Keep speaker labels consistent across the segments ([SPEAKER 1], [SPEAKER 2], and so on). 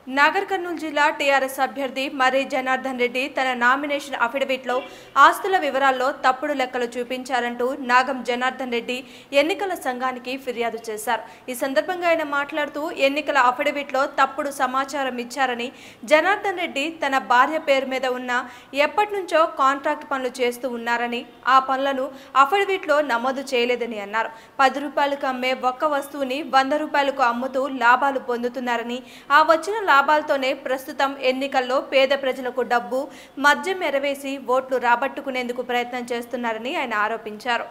[SPEAKER 1] నాగర్ కర్నూలు జిల్లా టీఆర్ఎస్ అభ్యర్థి మర్రి జనార్దన్ రెడ్డి తన నామినేషన్ అఫిడవిట్లో ఆస్తుల వివరాల్లో తప్పుడు లెక్కలు చూపించారంటూ నాగం జనార్దన్ రెడ్డి ఎన్నికల సంఘానికి ఫిర్యాదు చేశారు ఈ సందర్భంగా ఆయన మాట్లాడుతూ ఎన్నికల అఫిడవిట్లో తప్పుడు సమాచారం ఇచ్చారని జనార్దన్ రెడ్డి తన భార్య పేరు మీద ఉన్న ఎప్పటి నుంచో కాంట్రాక్ట్ పనులు చేస్తూ ఉన్నారని ఆ పనులను అఫిడవిట్లో నమోదు చేయలేదని అన్నారు పది రూపాయలకు అమ్మే ఒక్క వస్తువుని వంద రూపాయలకు అమ్ముతూ లాభాలు పొందుతున్నారని ఆ వచ్చిన లాభాలతోనే ప్రస్తుతం ఎన్నికల్లో పేద ప్రజలకు డబ్బు మద్యం ఎరవేసి ఓట్లు రాబట్టుకునేందుకు ప్రయత్నం చేస్తున్నారని ఆయన ఆరోపించారు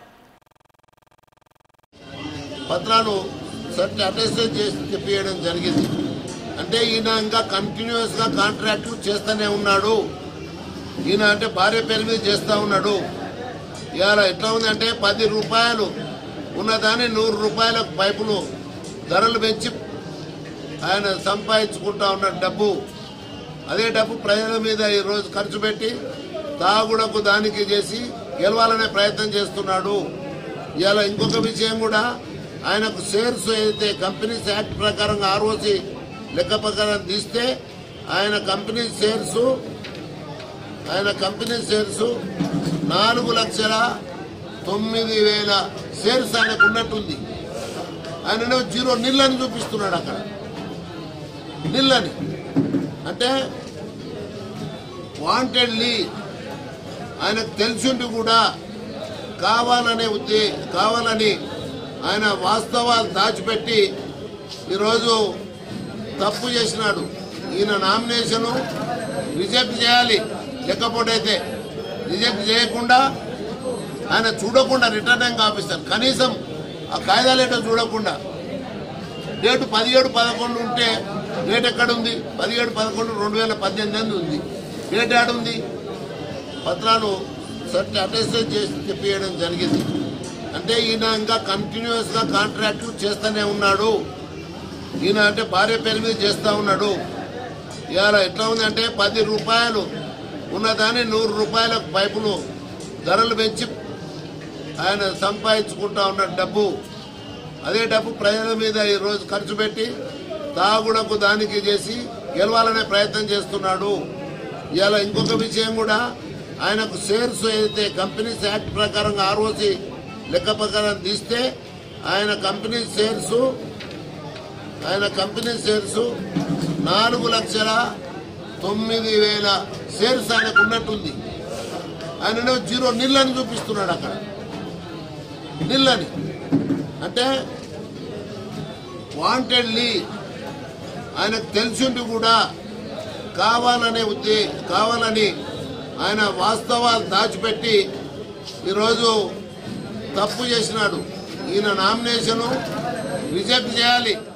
[SPEAKER 2] పత్రాలు సర్టి అటెస్టేట్ చేసి చెప్పేయడం జరిగింది అంటే ఈయన ఇంకా కంటిన్యూస్ గా కాంట్రాక్ట్లు చేస్తూనే ఉన్నాడు ఈయన అంటే భార్య పేరు మీద చేస్తా ఉన్నాడు ఇవాళ ఎట్లా ఉందంటే పది రూపాయలు ఉన్నదాన్ని నూరు రూపాయల పైపులు ధరలు పెంచి ఆయన సంపాదించుకుంటా ఉన్న డబ్బు అదే డబ్బు ప్రజల మీద ఈరోజు ఖర్చు పెట్టి తాగుడకు దానికి చేసి గెలవాలనే ప్రయత్నం చేస్తున్నాడు ఇవాళ ఇంకొక విషయం కూడా ఆయనకు షేర్స్ ఏదైతే కంపెనీస్ యాక్ట్ ప్రకారంగా ఆర్ఓసి లెక్క ప్రకారం తీస్తే ఆయన కంపెనీ షేర్స్ ఆయన కంపెనీ షేర్స్ నాలుగు లక్షల తొమ్మిది వేల షేర్స్ ఆయనకు ఉన్నట్టుంది ఆయన జీరో నిల్లని చూపిస్తున్నాడు అక్కడ నిల్లని అంటే వాంటెడ్లీ ఆయనకు తెలిసిండి కూడా కావాలనే ఉద్దే కావాలని ఆయన వాస్తవాలు దాచిపెట్టి ఈరోజు తప్పు చేసినాడు ఈయన నామినేషను రిజెక్ట్ చేయాలి లేకపోతే రిజెక్ట్ చేయకుండా ఆయన చూడకుండా రిటర్నింగ్ ఆఫీసర్ కనీసం ఆ కాయిదాలు ఏంటో చూడకుండా డేటు పదిహేడు పదకొండు ఉంటే డేట్ ఎక్కడ ఉంది పదిహేడు పదకొండు రెండు వేల పద్దెనిమిది అని ఉంది డేట్ ఏడ ఉంది పత్రాలు సర్టి అటెస్టేట్ చేసి చెప్పేయడం జరిగింది అంటే ఈయన ఇంకా కంటిన్యూస్ గా కాంట్రాక్ట్లు చేస్తూనే ఉన్నాడు ఈయన అంటే భార్య పేరు మీద చేస్తా ఉన్నాడు ఇవాళ ఎట్లా ఉందంటే పది రూపాయలు ఉన్నదాన్ని నూరు రూపాయల పైపులు ధరలు పెంచి ఆయన సంపాదించుకుంటా ఉన్న డబ్బు అదే డబ్బు ప్రజల మీద ఈరోజు ఖర్చు పెట్టి తాగుడకు దానికి చేసి గెలవాలనే ప్రయత్నం చేస్తున్నాడు ఇవాళ ఇంకొక విషయం కూడా ఆయనకు షేర్స్ ఏదైతే కంపెనీస్ యాక్ట్ ప్రకారంగా ఆర్ఓసి లెక్క ప్రకారం తీస్తే ఆయన కంపెనీ షేర్స్ ఆయన కంపెనీ షేర్స్ నాలుగు లక్షల తొమ్మిది వేల షేర్స్ ఆయనకు ఉన్నట్టుంది ఆయన జీరో నిల్లని చూపిస్తున్నాడు అక్కడ నిల్లని అంటే వాంటెడ్లీ ఆయనకు తెలిసిండి కూడా కావాలనే ఉద్దే కావాలని ఆయన వాస్తవాలు దాచిపెట్టి ఈరోజు తప్పు చేసినాడు ఈయన నామినేషను రిజెక్ట్ చేయాలి